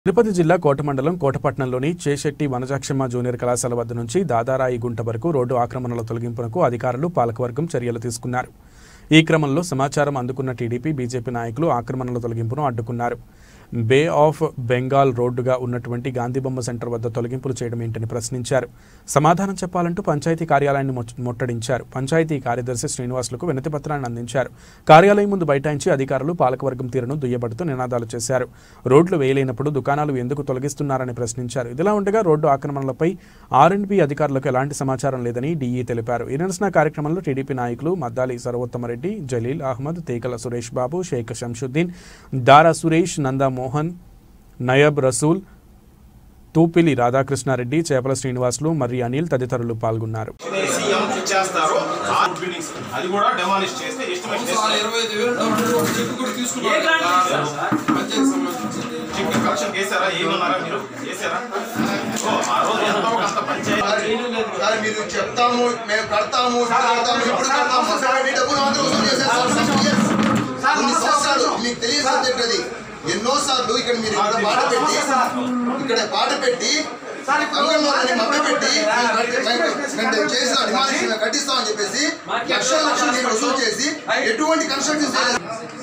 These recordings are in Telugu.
తిరుపతి జిల్లా కోట మండలం కోటపట్నంలోని చేశెట్టి వనజాక్షమ్మ జూనియర్ కళాశాల వద్ద నుంచి దాదారాయి గుంట వరకు రోడ్డు ఆక్రమణల తొలగింపునకు అధికారులు పాలకవర్గం చర్యలు తీసుకున్నారు ఈ క్రమంలో సమాచారం అందుకున్న టీడీపీ బీజేపీ నాయకులు ఆక్రమణల తొలగింపును అడ్డుకున్నారు బే ఆఫ్ బెంగాల్ రోడ్డుగా ఉన్నటువంటి గాంధీబొమ్మ సెంటర్ వద్ద తొలగింపులు చేయడం ఏంటని ప్రశ్నించారు సమాధానం చెప్పాలంటూ పంచాయతీ కార్యాలయాన్ని మొచ్- ముట్టడించారు పంచాయతీ కార్యదర్శి శ్రీనివాసులకు వినతి పత్రాన్ని అందించారు కార్యాలయం ముందు బైఠాయించి అధికారులు పాలకవర్గం తీరును దుయ్యబడుతూ నినాదాలు చేశారు రోడ్లు వేయలేనప్పుడు దుకాణాలు ఎందుకు తొలగిస్తున్నారని ప్రశ్నించారు ఇదిలా ఉండగా రోడ్డు ఆక్రమణలపై ఆర్ఎండ్బి అధికారులకు ఎలాంటి సమాచారం లేదని డీఈ తెలిపారు ఈ నిరసన కార్యక్రమంలో టీడీపీ నాయకులు మద్దాలి సర్వోత్తమరెడ్డి జలీల్ అహ్మద్ తేకల సురేష్ బాబు షేక్ శంషుద్దీన్ దారా సురేష్ నందా మోహన్ నయబ్ రసూల్ తూపిలి రాధాకృష్ణారెడ్డి చేపల శ్రీనివాసులు మరి అనిల్ తదితరులు పాల్గొన్నారు సీఎం ఇచ్చేస్తారు ఆ బిల్డింగ్స్ అది కూడా డెమాలిష్ చేస్తే ఎస్టిమేట్ చాలా ఇరవై ఐదు వేలు డబ్బులు ఒక చెక్ కూడా తీసుకున్నారు పంచాయతీ సంబంధించింది చెక్ కలెక్షన్ చేశారా ఏమన్నారా మీరు చేశారా ఓ ఆ రోజు ఎంతో కొంత పంచాయతీ సార్ మీరు చెప్తాము మేము కడతాము ఇప్పుడు కడతాము ఇప్పుడు కడతాము సార్ మీ డబ్బులు మాత్రం వసూలు చేసేస్తారు some years. కొన్ని సంవత్సరాలు మీకు తెలియదు సబ్జెక్ట్ అది ఎన్నో సార్లు ఇక్కడ మీరు ఇక్కడ పాట పెట్టి ఇక్కడ పాట పెట్టి అంగన్వాడిని మభ్య పెట్టి మేము మేము చేసిన డిమాండ్స్ మేము కట్టిస్తామని చెప్పేసి లక్షల లక్షలు మీరు వసూలు చేసి ఎటువంటి కన్స్ట్రక్షన్ చేయలేదు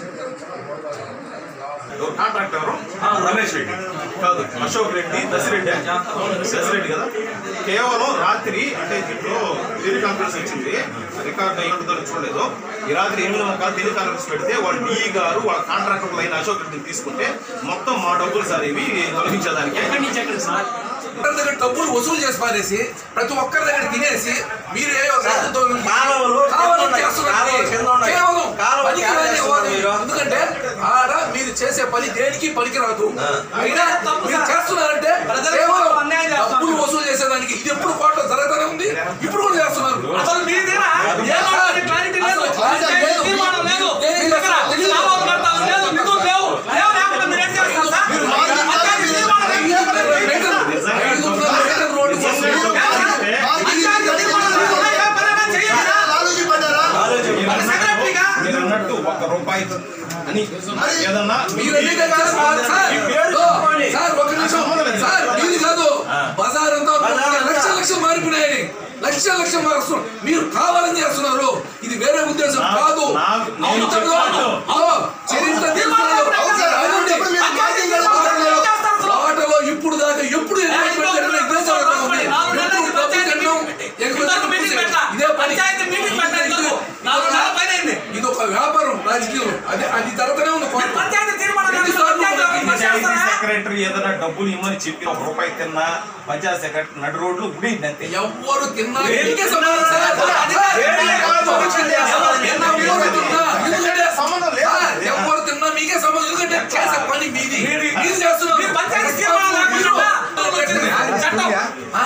కాంట్రాక్ట్ ఎవరు రమేష్ రెడ్డి కాదు అశోక్ రెడ్డి దశరెడ్డి దశరెడ్డి కదా కేవలం రాత్రి అంటే దీంట్లో టెలికాన్ఫరెన్స్ వచ్చింది రికార్డ్ అయి ఉంటుందో చూడలేదు ఈ రాత్రి ఎనిమిది మొక్కలు టెలికాన్ఫరెన్స్ పెడితే వాళ్ళ డిఈ గారు వాళ్ళ కాంట్రాక్టర్ అయిన అశోక్ రెడ్డిని తీసుకుంటే మొత్తం మా డబ్బులు సార్ ఇవి తొలగించేదానికి ఒక్కరి దగ్గర డబ్బులు వసూలు చేసి పారేసి ప్రతి ఒక్కరి దగ్గర తినేసి మీరు ఏ ఒక రైతుతో కాలువలు కావాలని కింద ఉన్నాయి. చేస్తున్నారు. కాలువలు కింద ఉన్నాయి. కేవలం కాలువలు పనికి క్యారీ రాని చేస్తున్నారు వారు. మీరు. ఎందుకంటే ఆడ మీరు చేసే పని దేనికి పనికిరాదు అయినా మీరు చేస్తున్నారంటే కేవలం డబ్బులు వసూలు చేసేదానికి ఇది ఎప్పుడు కోట జరుగుతూనే ఉంది ఇప్పుడు కూడా చేస్తున్నారు అసలు మీదేనా? ఏమో అది క్లారిటీ లేదు. క్లారిటీ లేదు. తీర్మానం లేదు. దేనికి మీ దగ్గర తెలీదు. లాభాలు కడతాం లేదు. నిధులు లేవు. లేవు లేకుండా మీరు ఏం చేస్తారు సార్? మీరు మార్జిన్ పంచాయతీ తీర్మానం ఏం చేస్తారు? ఐదు వందల మీటర్ రోడ్డు కోసం పంచాయతీ తీర్మానం లేకుండా ఏ పనైనా చేయాలి. ఆలోచి పడ్డారా మన సెక్రటరీగా మీరు అన్నట్టు ఒక్క రూపాయి అని ఏదన్నా మీరు ఎన్ని దగ్గర సార్ సార్ ఓ, సార్ ఒక నిమిషం సార్ మీది కాదు బజార్ అంతా లక్ష లక్షలు మారిపోయినాయి లక్ష లక్ష మారుస్తున్నారు మీరు కావాలని చేస్తున్నారు ఇది వేరే ఉద్దేశం నాకు- కాదు నాకు- నేను అవుతుందో? చెప్పాను. అదో, చరిత్ర తెలుసుకోలేదు. అవును సార్, అవునండి. అప్పుడు మీరు మార్జిన్ పాటలో- ఏం చేస్తారు అసలు? పాటలో ఇప్పుడు దాకా ఎప్పుడు engagement జరిగిన ఇదే జరుగుతూ ఉంది. నాలుగు నెలలకి ఎప్పుడు డబ్బు పంచాయతీ కట్టడం, మీటింగ్ ఎగుమతి ఇంతవరకు మీటింగ్ పెట్టా. ఇదే పని పంచాయతీ మీటింగ్ పెట్టలేదు కాదు. నాలుగు నెలల పైన అయింది. ఇది ఒక వ్యాపారం రాజకీయం అది అది జరుగుతూనే ఉంది మీరు పంచాయతీ తీర్మానం లేదు. ఎన్నిసార్లు పంచాయతీ ఆఫీస్ పంచాయతీ చేస్తారా? సెక్రటరీ ఏదైనా డబ్బులు ఇమ్మని చెప్పి ఒక రూపాయి తిన్నా పంచాయతీ సెక్రటరీ నడు రోడ్లు గుడి అంతే ఎవ్వరు తిన్నా దేనికే సంబంధం సార్? అధికారి దేనికే కాదు. తిన్నా ఎవరు తిన్నా? ఎందుకంటే సంబంధం లేదు. సార్, ఎవరు తిన్నా మీకే సంబంధం ఎందుకంటే చేసే పని మీది మీరు చేస్తున్నారు మీరు పంచాయతీ తీర్మానం లేకుండా చట్టం. ఆ,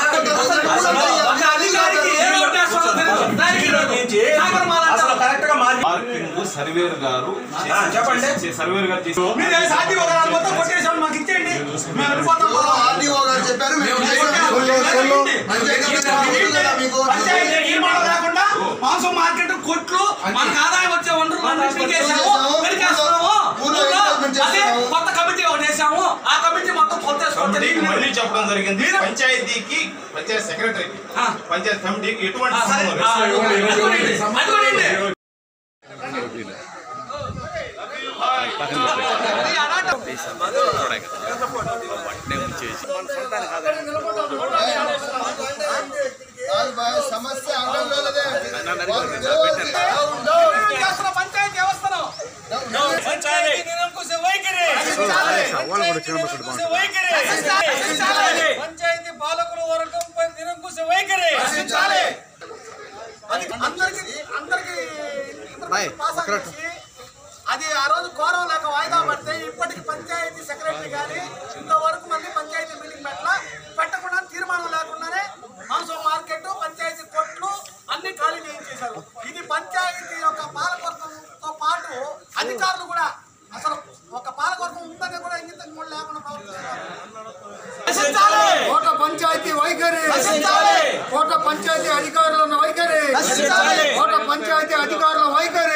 ఒక అధికారికి ఏ ఓటు వేస్తారో తెలియదు. దానికి సాగర్ మాల అసలు అంటారు. కరెక్ట్ గా మారి మార్కింగ్ సర్వేర్ గారు ఆ, చెప్పండి. చేసి- సర్వేర్ గారు చేసి మీరు ఏ సాధ్యం ఒక నాలుగు మొత్తం కొట్టేసాం మాకు ఇచ్చేయండి మేము వెళ్ళిపోతాం ఆర్డీఓ గారు చెప్పారు మేము మేము చేసాము. పంచాయతీ ఆఫీస్ కదా మీకు పంచాయతీ తీర్మానం లేకుండా మాంసం మార్కెట్ కొట్లు మనకు ఆదాయం వచ్చే వనరులు అన్ని పీకేసాము పెరికేస్తున్నాము ఊర్లో ఊర్లో డెవలప్మెంట్ అదే చేస్తున్నాము. కొత్త కమిటీ ఒకటి వేసాము ఆ కమిటీ మొత్తం కొత్త కమిటీకి మళ్ళీ చెప్పడం జరిగింది పంచాయతీకి పంచాయతీ సెక్రటరీ ఆ. పంచాయతీ కమిటీకి ఎటువంటి ఆ, సరే సంబంధం ఆ, లేదు. అది కూడా ఏంటి? అది కూడా ఏంటి? కాదు బాయ్, సమస్య అంగంలోదే. ఏం చేస్తున్న పంచాయతీ వ్యవస్థను పంచాయతీ నిరంకుశ వైఖరి నిరంకుశ వైఖరి పంచాయతీ పాలకుల వర్గంపై నిరంకుశ వైఖరి అది అందరికి అందరికి పాస్ అయ్యేసి అది ఆ రోజు కోరం లేక వాయిదా పడితే ఇప్పటికి పంచాయతీ సెక్రటరీ గాని ఇంతవరకు మళ్ళీ పంచాయతీ మీటింగ్ పెట్టల పెట్టకుండా తీర్మానం లేకుండానే మాంసం మార్కెట్ పంచాయతీ కొట్లు అన్ని ఖాళీ చేయించేశారు ఇది పంచాయతీ యొక్క పాలకవర్గంతో పాటు అధికారులు కూడా అసలు ఒక పాలకవర్గం ఉందని కూడా ఇంగితం కూడా లేకుండా ప్రవర్తిస్తున్నారు నశించాలి! కోట పంచాయతీ వైఖరి నశించాలి! కోట పంచాయతీ అధికారుల వైఖరి నశించాలి! కోట పంచాయతీ అధికారుల వైఖరి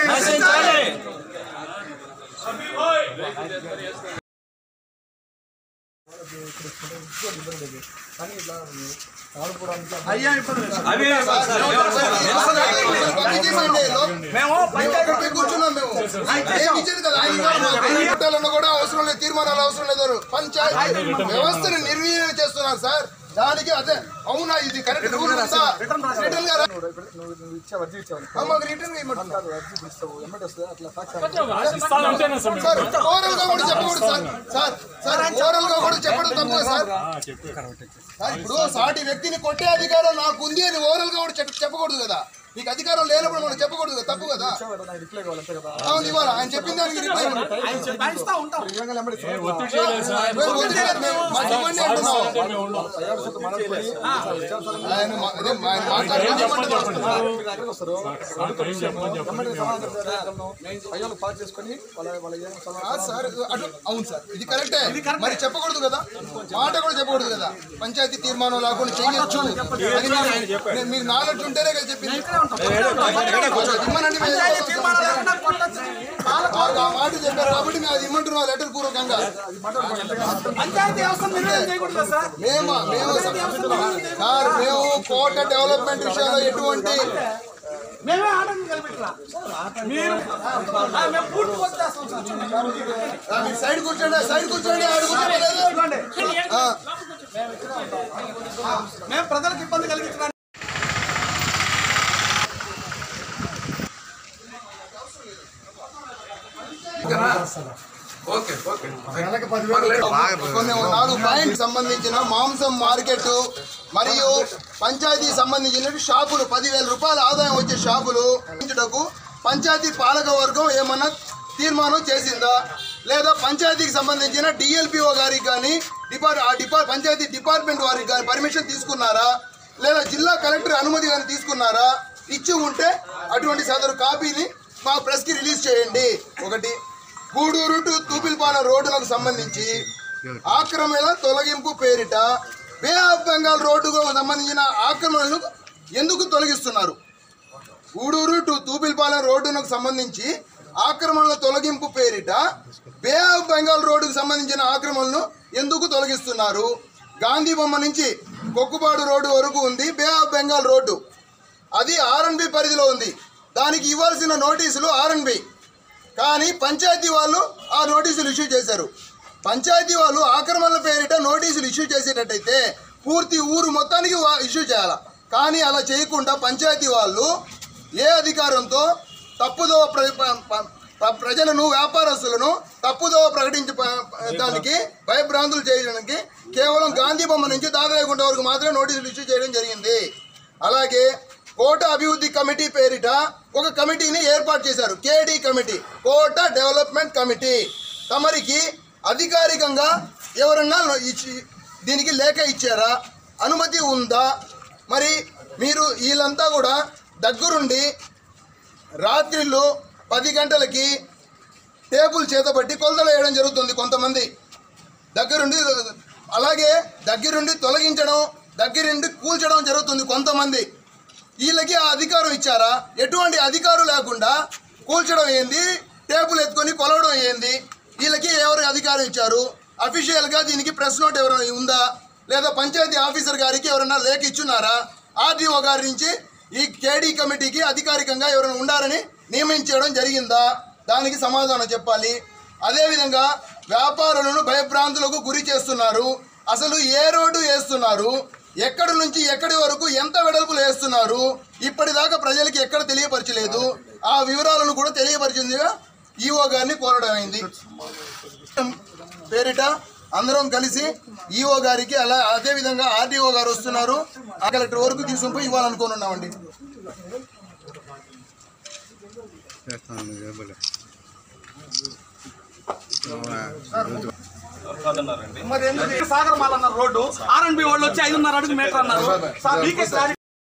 నశించాలి! అయ్యా ఇప్పుడు అవి మేము ఇక్కడ కూర్చున్నాం మేము ఏం ఇచ్చేది కదా ఆయన ఇవ్వాలి మాకు. పెట్టాలన్నా కూడా అవసరం లేదు తీర్మానాలు అవసరం లేదు పంచాయతీ వ్యవస్థను నిర్వీర్యం చేస్తున్నారు సార్ దానికి అదే అవునా ఇది కరెక్ట్ రూల్ ఉందా రిటర్న్ గా రా- ఆ, మాకు రిటర్న్ గా ఇమ్మంటున్నారు. సార్ ఓరల్ గా కూడా చెప్పకూడదు సార్ సార్ సార్ ఓరల్ గా కూడా చెప్పడం తక్కువ సార్ సార్ ఇప్పుడు సాటి వ్యక్తిని కొట్టే అధికారం నాకు ఉంది అని ఓరల్ గా కూడా చెప్ప- చెప్పకూడదు కదా మీకు అధికారం లేనప్పుడు మనం చెప్పకూడదు కదా తప్పు కదా అవును ఇవ్వాలి ఆయన చెప్పిన దానికి రిప్లై ఇవ్వండి. రాయిస్తా ఉంటాం మేము ఒత్తిడి చేయలేదు, మేము మాకు ఇవ్వండి అంటున్నాం. ఆయన మా- అదే మా- ఆయన మాట్లాడుతుంది ఏమంటున్నారు? ఆ, సార్ అటు అవును సార్ ఇది కరెక్టే మరి చెప్పకూడదు కదా మాట కూడా చెప్పకూడదు కదా పంచాయతీ తీర్మానం లేకుండా చేయొచ్చు అది మీరు- నేను- మీరు నాలెడ్జ్ ఉంటేనే కదా చెప్పింది ఇమ్మనండి మేము పంచాయతీ తీర్మానం లేకుండా కొట్టొచ్చు. ఆ ఆ మాట చెప్పారు కాబట్టి మేము అది ఇమ్మంటున్నాం లెటర్ పూర్వకంగా పంచాయతీ వ్యవస్థ నిర్వహణ చేయకూడదు కదా సార్ మేము మేము సార్ మేము కోట డెవలప్మెంట్ విషయంలో ఎటువంటి మేమే ఆటం కలిపెట్టరా మీరు ఆ, మేము పూర్తి వచ్చేస్తాం సార్ ఆ, మీరు సైడ్ కూర్చోండి సైడ్ కూర్చోండి ఆడ కూర్చోలేదు ఇదిగోండి. ఆ, మేము ప్రజలకు ఇబ్బంది కలిగించడానికి ఓకే ఓకే కొన్ని నాలుగు పాయింట్ సంబంధించిన మాంసం మార్కెట్ మరియు పంచాయతీ సంబంధించిన షాపులు పదివేల రూపాయల ఆదాయం వచ్చే షాపులు పెంచుటకు పంచాయతీ పాలక వర్గం ఏమన్నా తీర్మానం చేసిందా లేదా పంచాయతీకి సంబంధించిన డిఎల్పిఓ గారికి కానీ డిపార్ట్ ఆ డిపార్ట్ పంచాయతీ డిపార్ట్మెంట్ వారికి కానీ పర్మిషన్ తీసుకున్నారా లేదా జిల్లా కలెక్టర్ అనుమతి కానీ తీసుకున్నారా ఇచ్చి ఉంటే అటువంటి సదరు కాపీని మా ప్రెస్కి రిలీజ్ చేయండి ఒకటి గూడూరు టు తూపిల్పాలెం రోడ్డులకు సంబంధించి ఆక్రమణ తొలగింపు పేరిట బే ఆఫ్ బెంగాల్ రోడ్డుకు సంబంధించిన ఆక్రమణలను ఎందుకు తొలగిస్తున్నారు గూడూరు టు తూపిల్పాలెం రోడ్డునకు సంబంధించి ఆక్రమణల తొలగింపు పేరిట బే ఆఫ్ బెంగాల్ రోడ్డుకు సంబంధించిన ఆక్రమణలను ఎందుకు తొలగిస్తున్నారు గాంధీ బొమ్మ నుంచి కొక్కుపాడు రోడ్డు వరకు ఉంది బే ఆఫ్ బెంగాల్ రోడ్డు అది ఆర్ఎన్బి పరిధిలో ఉంది దానికి ఇవ్వాల్సిన నోటీసులు ఆర్ఎన్బి కానీ పంచాయతీ వాళ్ళు ఆ నోటీసులు ఇష్యూ చేశారు పంచాయతీ వాళ్ళు ఆక్రమణల పేరిట నోటీసులు ఇష్యూ చేసేటట్టయితే పూర్తి ఊరు మొత్తానికి వా- ఇష్యూ చేయాలి కానీ అలా చేయకుండా పంచాయతీ వాళ్ళు ఏ అధికారంతో తప్పుదో ప్ర ప- ప- ప- ప్రజలను వ్యాపారస్తులను తప్పుదో ప్రకటించ ప- ప- దానికి భయభ్రాంతులు చేయడానికి కేవలం గాంధీ బొమ్మ నుంచి దాదాగుంట వరకు మాత్రమే నోటీసులు ఇష్యూ చేయడం జరిగింది అలాగే కోట అభివృద్ధి కమిటీ పేరిట ఒక కమిటీని ఏర్పాటు చేశారు కేడి కమిటీ కోట డెవలప్మెంట్ కమిటీ తమరికి అధికారికంగా ఎవరన్నా ఇచ్చి దీనికి లేఖ ఇచ్చారా అనుమతి ఉందా మరి మీరు వీళ్ళంతా కూడా దగ్గరుండి రాత్రిళ్ళు పది గంటలకి టేబుల్ చేతబట్టి కొలతలు వేయడం జరుగుతుంది కొంతమంది దగ్గరుండి అలాగే దగ్గరుండి తొలగించడం దగ్గరుండి కూల్చడం జరుగుతుంది కొంతమంది వీళ్ళకి ఆ అధికారం ఇచ్చారా ఎటువంటి అధికారం లేకుండా కూల్చడం ఏంది టేబుల్ ఎత్తుకొని కొలవడం ఏంది వీళ్ళకి ఎవరు అధికారం ఇచ్చారు అఫీషియల్గా దీనికి ప్రెస్ నోట్ ఎవరైనా ఉందా లేదా పంచాయతీ ఆఫీసర్ గారికి ఎవరైనా లేఖ ఇచ్చున్నారా ఆర్డీఓ గారి నుంచి ఈ కేడీ కమిటీకి అధికారికంగా ఎవరైనా ఉండాలని నియమించడం జరిగిందా దానికి సమాధానం చెప్పాలి అదేవిధంగా వ్యాపారులను భయభ్రాంతులకు గురి చేస్తున్నారు అసలు ఏ రోడ్డు వేస్తున్నారు ఎక్కడి నుంచి ఎక్కడి వరకు ఎంత వెడల్పులు వేస్తున్నారు ఇప్పటిదాకా ప్రజలకి ఎక్కడ తెలియపరచలేదు ఆ వివరాలను కూడా తెలియపరిచిందిగా ఈఓ గారిని కోరడం అయింది పేరిట అందరం కలిసి ఈఓ గారికి అలా అదే విధంగా ఆర్డీఓ గారు వస్తున్నారు ఆ కలెక్టర్ వరకు తీసుకుని పోయి ఇవ్వాలనుకుని ఉన్నామండి కాదన్నారండి మరి ఎందుకు సాగర్ మాల్ అన్నారు రోడ్డు ఆర్ఎన్బి వాళ్ళు వచ్చి ఐదున్నర అడుగు మీటర్ అన్నారు సార్ మీకే క్లారిటీ